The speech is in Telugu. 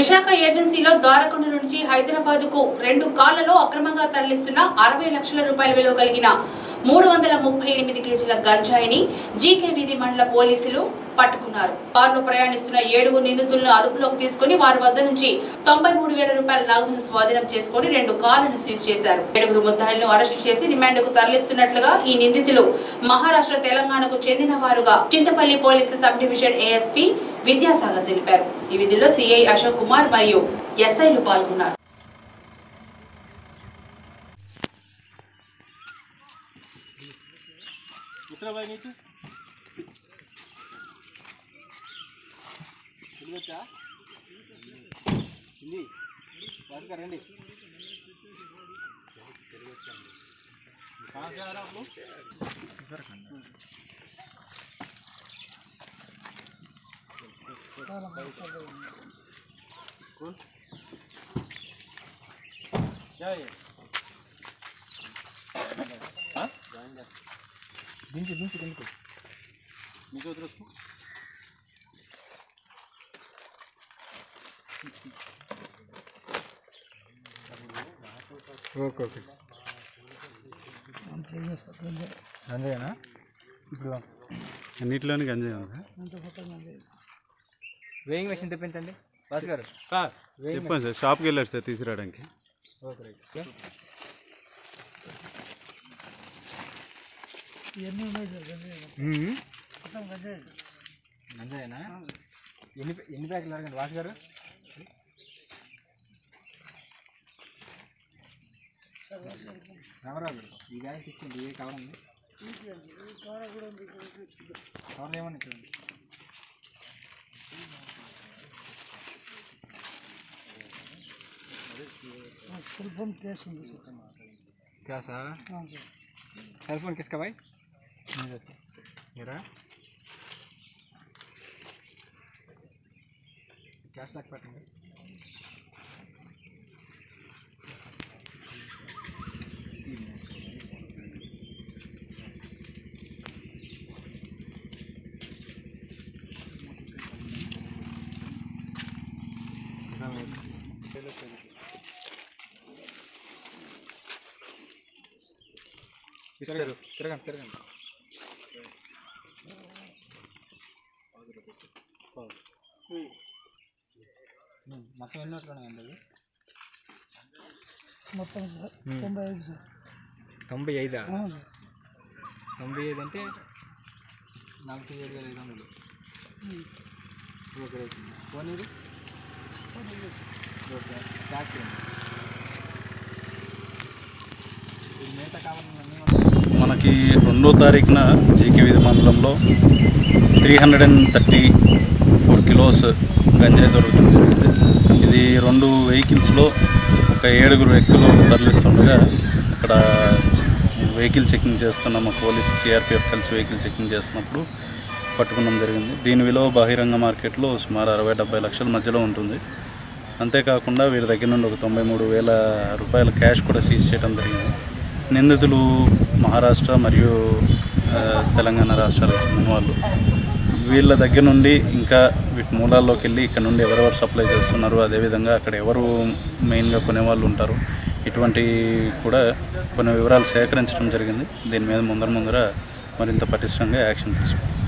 విశాఖ ఏజెన్సీలో ద్వారకొండ నుంచి హైదరాబాద్ కు రెండు కార్లలో అక్రమంగా తరలిస్తున్న అరవై లక్షల రూపాయల విలువ కలిగిన మూడు వందల ముప్పై ఎనిమిది కేజీల గంజాయిని జీకే వీధి మండల పోలీసులు పట్టుకున్నారు కారులో ప్రయాణిస్తున్న ఏడుగురు నిందితులను అదుపులోకి తీసుకుని వారి వద్ద నుంచి తొంభై మూడు వేల రూపాయల నగదును స్వాధీనం చేసుకుని రెండు కార్లను సీజ్ చేశారు ఏడుగురు ముద్దాయిలను అరెస్టు చేసి రిమాండ్కు తరలిస్తున్నట్లుగా ఈ నిందితులు మహారాష్ట్ర తెలంగాణకు చెందిన వారుగా Chintapalli police sub division ASP Vidyasagar తెలిపారు ఈ విధుల్లో సిఐ అశోక్ కుమార్ మరియు ఎస్ఐలు పాల్గొన్నారు ఉత్తరాబాద్ నీకు తెలుగొచ్చా హిందీ భాస్కర్ రండి कहाँ से आ रहा आप लोग कौन क्या है ये हाँ దించు దించు కిందకు నీకు వదిలేసుకో ఓకే ఓకే గంజాయేనా ఇప్పుడు అన్నిటిలోని గంజాయి ఉందా వేయింగ్ మెషిన్ తెప్పించండి భాస్కర్ సార్ చెప్పండి సార్ షాప్కి వెళ్ళారు సార్ తీసుకురావడానికి ఓకే రైట్ గంజాయేనా ఎన్ని ఎన్ని ప్యాకెట్లు అడగండి భాస్కర్ రామరాజు ఈ బ్యాగ్ ఇచ్చింది ఏ కవర్ ఉంది కవర్లు ఏమన్నా ఇచ్చింది क्या सर सेल फोन किसका भाई मेरा कैश लग पड़ेंगे తిరగండి తిరగండి తిరగండి మొత్తం ఎన్ని నోట్లు ఉన్నాయండి అవి మొత్తం సార్ తొంభై ఐదు సార్ తొంభై ఐదా అవును సార్ తొంభై ఐదు అంటే నలభై ఏడు వేల ఐదు వందలు ఓకే రైట్ ఫోన్ ఇది ఓకే ట్యాక్సీ ఇది మిగతా కావాలన్నా మనకి రెండో తారీఖున జీకే విధి మండలంలో three hundred and thirty four kilos గంజాయి దొరకడం జరిగింది ఇది రెండు వెహికల్స్లో ఒక ఏడుగురు వ్యక్తులు తరలిస్తుండగా అక్కడ వెహికల్ చెకింగ్ చేస్తున్న మా పోలీసు సిఆర్పిఎఫ్ కలిసి వెహికల్ చెకింగ్ చేస్తున్నప్పుడు పట్టుకోవడం జరిగింది దీని విలువ బహిరంగ మార్కెట్లో సుమారు అరవై డెబ్బై లక్షల మధ్యలో ఉంటుంది అంతేకాకుండా వీరి దగ్గర నుండి ఒక తొంభై మూడు వేల రూపాయల క్యాష్ కూడా సీజ్ చేయడం జరిగింది నిందితులు మహారాష్ట్ర మరియు ఆ, తెలంగాణ రాష్ట్రాలకు చెందిన వాళ్ళు వీళ్ళ దగ్గర నుండి ఇంకా వీటి మూలాల్లోకి వెళ్ళి ఇక్కడ నుండి ఎవరెవరు సప్లై చేస్తున్నారు అదేవిధంగా అక్కడ ఎవరు మెయిన్గా కొనేవాళ్ళు ఉంటారు ఇటువంటి కూడా కొన్ని వివరాలు సేకరించడం జరిగింది దీని మీద ముందర ముందర మరింత పటిష్టంగా యాక్షన్ తీసుకుంటాం